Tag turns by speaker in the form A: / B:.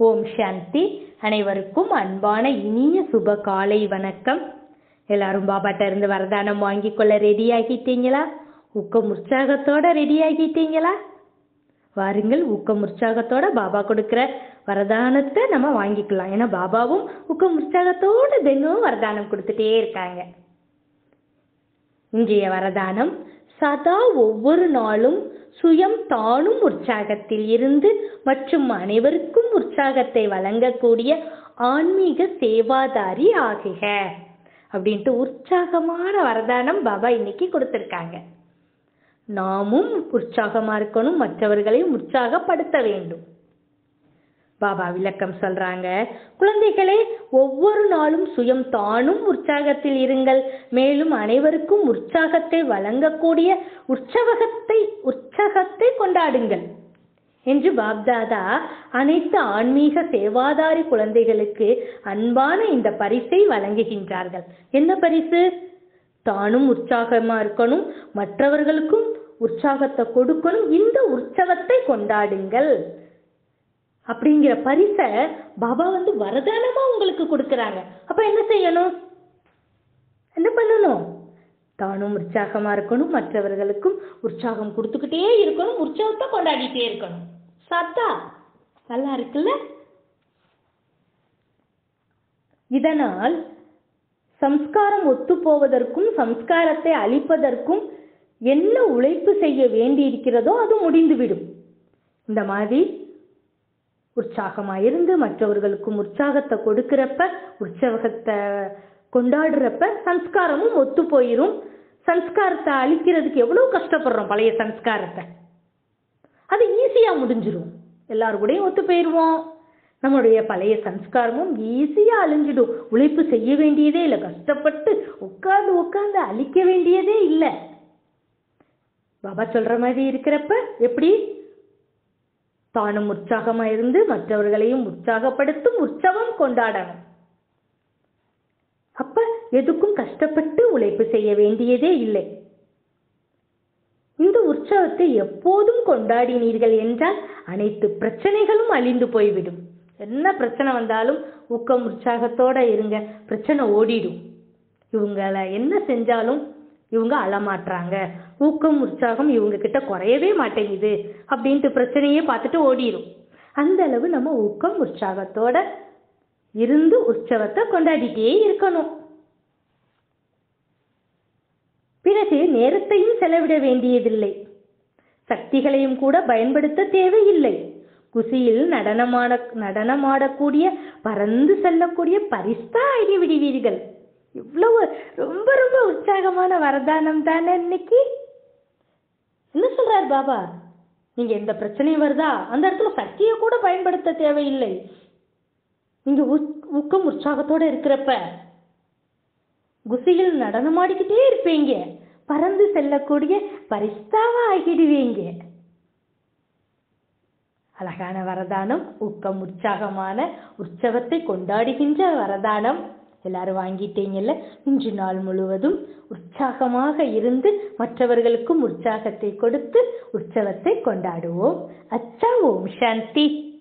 A: ஓம் சாந்தி அனைவருக்கும் அன்பான இனிய சுப காலை வணக்கம் எல்லாரும் பாபாட்ட இருந்து வரதானம் வாங்கிக் கொள்ள ரெடி ஆகிட்டீங்களா ஊக்கம் உற்சாகத்தோட ரெடி ஆகிட்டீங்களா வாருங்கள் ஊக்கம் உற்சாகத்தோட பாபா கொடுக்கிற வரதானத்தை நம்ம வாங்கிக்கலாம் ஏன்னா பாபாவும் ஊக்கம் உற்சாகத்தோட தினமும் வரதானம் கொடுத்துட்டே இருக்காங்க இன்றைய வரதானம் சதா ஒவ்வொரு நாளும் சுயம் தானும் உற்சாகத்தில் இருந்து மற்றும் அனைவருக்கும் உற்சாகத்தை வழங்கக்கூடிய ஆன்மீக சேவாதாரி ஆகுக அப்படின்ட்டு உற்சாகமான வரதானம் பாபா இன்னைக்கு கொடுத்திருக்காங்க நாமும் உற்சாகமா இருக்கணும் மற்றவர்களையும் உற்சாகப்படுத்த வேண்டும் பாபா விளக்கம் சொல்றாங்க குழந்தைகளே ஒவ்வொரு நாளும் சுயம் தானும் உற்சாகத்தில் இருங்கள் மேலும் அனைவருக்கும் உற்சாகத்தை வழங்கக்கூடிய உற்சவகத்தை உற்சாகத்தை கொண்டாடுங்கள் என்று பாப்தாதா அனைத்து ஆன்மீக சேவாதாரி குழந்தைகளுக்கு அன்பான இந்த பரிசை வழங்குகின்றார்கள் என்ன பரிசு தானும் உற்சாகமா இருக்கணும் மற்றவர்களுக்கும் உற்சாகத்தை கொடுக்கணும் இந்த உற்சவத்தை கொண்டாடுங்கள் அப்படிங்கிற பரிசை பாபா வந்து வரதானமா உங்களுக்கு கொடுக்கறாங்க அப்ப என்ன செய்யணும் என்ன பண்ணணும் தானும் உற்சாகமா இருக்கணும் மற்றவர்களுக்கும் உற்சாகம் கொடுத்துக்கிட்டே இருக்கணும் உற்சாகத்தை கொண்டாடிட்டே இருக்கணும் சத்தா நல்லா இருக்குல்ல இதனால் சம்ஸ்காரம் ஒத்து போவதற்கும் சம்ஸ்காரத்தை அழிப்பதற்கும் என்ன உழைப்பு செய்ய வேண்டியிருக்கிறதோ அது முடிந்துவிடும் இந்த மாதிரி உற்சாகமா இருந்து மற்றவர்களுக்கும் உற்சாகத்தை கொடுக்கிறப்ப உற்சாகத்தை கொண்டாடுறப்ப சம்ஸ்காரமும் ஒத்து போயிரும் சம்ஸ்காரத்தை அழிக்கிறதுக்கு எவ்வளவு கஷ்டப்படுறோம் பழைய சம்ஸ்காரத்தை அது ஈஸியா முடிஞ்சிரும் எல்லாரு கூடயும் ஒத்து போயிடுவோம் நம்மளுடைய பழைய சம்ஸ்காரமும் ஈஸியா அழிஞ்சிடும் உழைப்பு செய்ய வேண்டியதே இல்லை கஷ்டப்பட்டு உட்கார்ந்து உட்கார்ந்து அழிக்க வேண்டியதே இல்லை பாபா சொல்ற மாதிரி இருக்கிறப்ப எப்படி தானும் உற்சாகமா இருந்து மற்றவர்களையும் உற்சாகப்படுத்தும் உற்சவம் கொண்டாடணும் அப்ப எதுக்கும் கஷ்டப்பட்டு உழைப்பு செய்ய வேண்டியதே இல்லை இந்த உற்சவத்தை எப்போதும் கொண்டாடினீர்கள் என்றால் அனைத்து பிரச்சனைகளும் அழிந்து போய்விடும் என்ன பிரச்சனை வந்தாலும் ஊக்கம் உற்சாகத்தோட இருங்க பிரச்சனை ஓடிடும் இவங்களை என்ன செஞ்சாலும் இவங்க அழமாட்டுறாங்க ஊக்கம் உற்சாகம் இவங்க கிட்ட குறையவே மாட்டேங்குது அப்படின்ட்டு பிரச்சனையே பார்த்துட்டு ஓடிடும் அந்த அளவு நம்ம ஊக்கம் உற்சாகத்தோட இருந்து உற்சவத்தை கொண்டாடிட்டே இருக்கணும் பிறகு நேரத்தையும் செலவிட வேண்டியதில்லை சக்திகளையும் கூட பயன்படுத்த தேவையில்லை குசியில் நடனமாட நடனமாடக்கூடிய பறந்து செல்லக்கூடிய பரிஸ்தா ஆகி விடுவீர்கள் இவ்வளவு ரொம்ப ரொம்ப உற்சாகமான வரதானம் தானே இன்னைக்கு என்ன சொல்றாரு பாபா நீங்க எந்த பிரச்சனையும் வருதா அந்த இடத்துல சக்தியை கூட பயன்படுத்த தேவையில்லை நீங்க ஊக்கம் உற்சாகத்தோட இருக்கிறப்ப குசியில் நடனமாடிக்கிட்டே இருப்பீங்க பறந்து செல்லக்கூடிய பரிஸ்தாவா ஆகிடுவீங்க அழகான வரதானம் ஊக்கம் உற்சாகமான உற்சவத்தை கொண்டாடுகின்ற வரதானம் எல்லாரும் வாங்கிட்டீங்கல்ல இன்று நாள் முழுவதும் உற்சாகமாக இருந்து மற்றவர்களுக்கும் உற்சாகத்தை கொடுத்து உற்சவத்தை கொண்டாடுவோம் அச்சா ஓம் சாந்தி